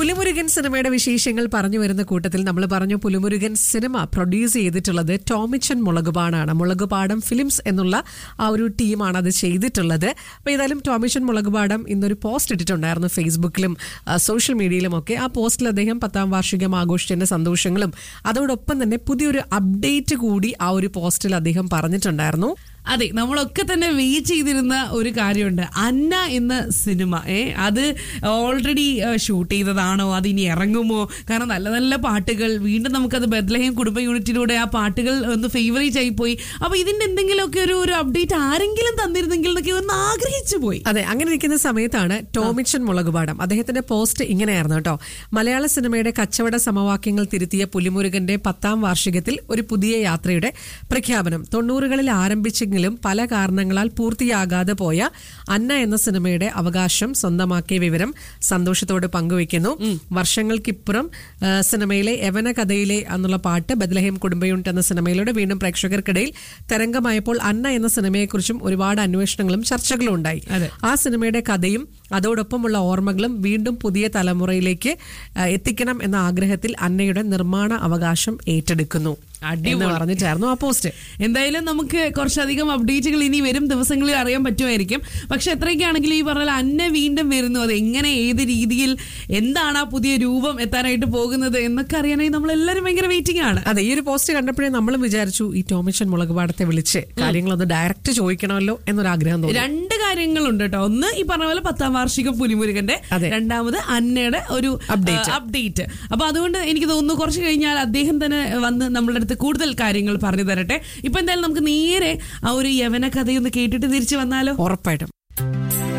പുലിമുരുകൻ സിനിമയുടെ വിശേഷങ്ങൾ പറഞ്ഞു വരുന്ന കൂട്ടത്തിൽ നമ്മൾ പറഞ്ഞു പുലിമുരുകൻ സിനിമ പ്രൊഡ്യൂസ് ചെയ്തിട്ടുള്ളത് ടോമിച്ചൻ മുളകുപാടാണ് മുളകുപാടം ഫിലിംസ് എന്നുള്ള ആ ഒരു ടീമാണ് അത് ചെയ്തിട്ടുള്ളത് അപ്പോൾ ഏതായാലും ടോമിച്ചൻ മുളകുപാടം ഇന്നൊരു പോസ്റ്റ് ഇട്ടിട്ടുണ്ടായിരുന്നു ഫേസ്ബുക്കിലും ആ, സോഷ്യൽ മീഡിയയിലും ഒക്കെ ആ പോസ്റ്റിൽ അദ്ദേഹം പത്താം വാർഷികം ആഘോഷിച്ചതിന്റെ സന്തോഷങ്ങളും അതോടൊപ്പം തന്നെ പുതിയൊരു അപ്ഡേറ്റ് കൂടി ആ ഒരു പോസ്റ്റിൽ അദ്ദേഹം പറഞ്ഞിട്ടുണ്ടായിരുന്നു അതെ നമ്മളൊക്കെ തന്നെ വെയിറ്റ് ചെയ്തിരുന്ന ഒരു കാര്യമുണ്ട് അന്ന എന്ന സിനിമ ഏ അത് ഓൾറെഡി ഷൂട്ട് ചെയ്തതാണോ അത് ഇനി ഇറങ്ങുമോ കാരണം നല്ല നല്ല പാട്ടുകൾ വീണ്ടും നമുക്കത് ബദ്ലഹേം കുടുംബ യൂണിറ്റിലൂടെ ആ പാട്ടുകൾ ഒന്ന് ഫേവറേറ്റ് ആയി പോയി അപ്പൊ ഇതിന്റെ എന്തെങ്കിലുമൊക്കെ ഒരു ഒരു അപ്ഡേറ്റ് ആരെങ്കിലും തന്നിരുന്നെങ്കിൽ എന്നൊക്കെ ഒന്ന് ആഗ്രഹിച്ചു പോയി അതെ അങ്ങനെ ഇരിക്കുന്ന സമയത്താണ് ടോമിച്ചൻ മുളകുപാടം അദ്ദേഹത്തിന്റെ പോസ്റ്റ് ഇങ്ങനെയായിരുന്നു കേട്ടോ മലയാള സിനിമയുടെ കച്ചവട സമവാക്യങ്ങൾ തിരുത്തിയ പുലിമുരുകന്റെ പത്താം വാർഷികത്തിൽ ഒരു പുതിയ യാത്രയുടെ പ്രഖ്യാപനം തൊണ്ണൂറുകളിൽ ആരംഭിച്ചെങ്കിലും പല കാരണങ്ങളാൽ പൂർത്തിയാകാതെ പോയ അന്ന എന്ന സിനിമയുടെ അവകാശം സ്വന്തമാക്കിയ വിവരം സന്തോഷത്തോട് പങ്കുവെക്കുന്നു വർഷങ്ങൾക്കിപ്പുറം ആ, സിനിമയിലെ യവന കഥയിലെ എന്നുള്ള പാട്ട് ബദ്ലഹേം കുടുംബ യൂണിറ്റ് എന്ന സിനിമയിലൂടെ വീണ്ടും പ്രേക്ഷകർക്കിടയിൽ തരംഗമായപ്പോൾ അന്ന എന്ന സിനിമയെക്കുറിച്ചും ഒരുപാട് അന്വേഷണങ്ങളും ചർച്ചകളും ഉണ്ടായി അതെ. ആ സിനിമയുടെ കഥയും അതോടൊപ്പമുള്ള ഓർമ്മകളും വീണ്ടും പുതിയ തലമുറയിലേക്ക് ആ, എത്തിക്കണം എന്ന ആഗ്രഹത്തിൽ അന്നയുടെ നിർമ്മാണ അവകാശം ഏറ്റെടുക്കുന്നു എന്ന് പറഞ്ഞിട്ടായിരുന്നു ആ പോസ്റ്റ് എന്തായാലും നമുക്ക് കുറച്ചധികം അപ്ഡേറ്റുകൾ ഇനി വരും ദിവസങ്ങളിൽ അറിയാൻ പറ്റുമായിരിക്കും പക്ഷെ എത്രയൊക്കെയാണെങ്കിലും ഈ പറഞ്ഞ അന്ന വീണ്ടും വരുന്നു അത് എങ്ങനെ ഏത് രീതിയിൽ എന്താണ് ആ പുതിയ രൂപം എത്താനായിട്ട് പോകുന്നത് എന്നൊക്കെ അറിയാനായി നമ്മൾ എല്ലാവരും ഭയങ്കര വെയിറ്റിംഗ് ആണ് അതെ ഈ ഒരു പോസ്റ്റ് കണ്ടപ്പോഴേ നമ്മൾ വിചാരിച്ചു ഈ ടോമിച്ചൻ മുളകുപാടത്തെ വിളിച്ച് കാര്യങ്ങളൊന്ന് ഡയറക്റ്റ് ചോദിക്കണമല്ലോ എന്നൊരു ആഗ്രഹം തോന്നി രണ്ട് കാര്യങ്ങളുണ്ട് കേട്ടോ ഒന്ന് ഈ പറഞ്ഞ പോലെ പത്താം വാർഷികം പുലിമുരുകന്റെ അതെ. രണ്ടാമത് അന്നയുടെ ഒരു Update. അപ്ഡേറ്റ് അപ്പൊ അതുകൊണ്ട് എനിക്ക് തോന്നുന്നു കുറച്ച് കഴിഞ്ഞാൽ അദ്ദേഹം തന്നെ വന്ന് നമ്മളുടെ അടുത്ത് കൂടുതൽ കാര്യങ്ങൾ പറഞ്ഞു തരട്ടെ ഇപ്പൊ എന്തായാലും നമുക്ക് നേരെ ആ ഒരു യവന കഥയൊന്ന് കേട്ടിട്ട് തിരിച്ചു വന്നാലോ ഉറപ്പായിട്ടും